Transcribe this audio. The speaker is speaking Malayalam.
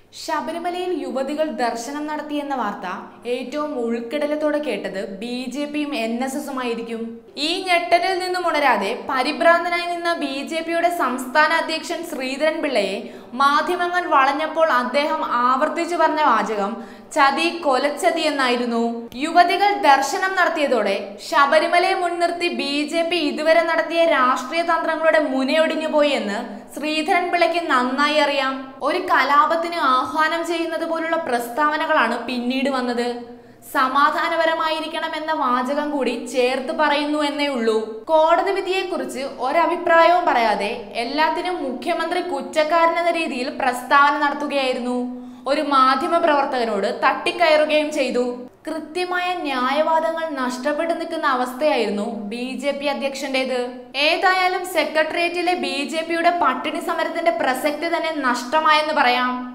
ശബരിമലയിൽ യുവതികൾ ദർശനം നടത്തിയെന്ന വാർത്ത ഏറ്റവും ഉൾക്കിടലത്തോടെ കേട്ടത് ബി ജെ പിയും എൻ എസ് എസുമായിരിക്കും ഈ ഞെട്ടലിൽ നിന്നും ഉണരാതെ പരിഭ്രാന്തനായി നിന്ന ബി ജെ പിയുടെ സംസ്ഥാന അധ്യക്ഷൻ ശ്രീധരൻ പിള്ളയെ മാധ്യമങ്ങൾ വളഞ്ഞപ്പോൾ അദ്ദേഹം ആവർത്തിച്ചു പറഞ്ഞ വാചകം ചതി കൊലച്ചതി എന്നായിരുന്നു യുവതികൾ ദർശനം നടത്തിയതോടെ ശബരിമലയെ മുൻനിർത്തി ബി ജെ പി ഇതുവരെ നടത്തിയ രാഷ്ട്രീയ തന്ത്രങ്ങളുടെ മുനയൊടിഞ്ഞു പോയി എന്ന് ശ്രീധരൻ പിള്ളയ്ക്ക് നന്നായി അറിയാം ഒരു കലാപത്തിന് ആഹ്വാനം ചെയ്യുന്നത് പോലുള്ള പ്രസ്താവനകളാണ് പിന്നീട് വന്നത് സമാധാനപരമായിരിക്കണം എന്ന വാചകം കൂടി ചേർത്ത് പറയുന്നു എന്നേ ഉള്ളൂ കോടതി വിധിയെക്കുറിച്ച് ഒരഭിപ്രായവും പറയാതെ എല്ലാത്തിനും മുഖ്യമന്ത്രി കുറ്റക്കാരനെന്ന രീതിയിൽ പ്രസ്താവന നടത്തുകയായിരുന്നു ഒരു മാധ്യമ പ്രവർത്തകനോട് തട്ടിക്കയറുകയും ചെയ്തു കൃത്യമായ ന്യായവാദങ്ങൾ നഷ്ടപ്പെട്ടു നിൽക്കുന്ന അവസ്ഥയായിരുന്നു ബി ജെ പി അധ്യക്ഷന്റേത് ഏതായാലും സെക്രട്ടേറിയറ്റിലെ ബി ജെ പിയുടെ പട്ടിണി സമരത്തിന്റെ പ്രസക്തി തന്നെ നഷ്ടമായെന്ന് പറയാം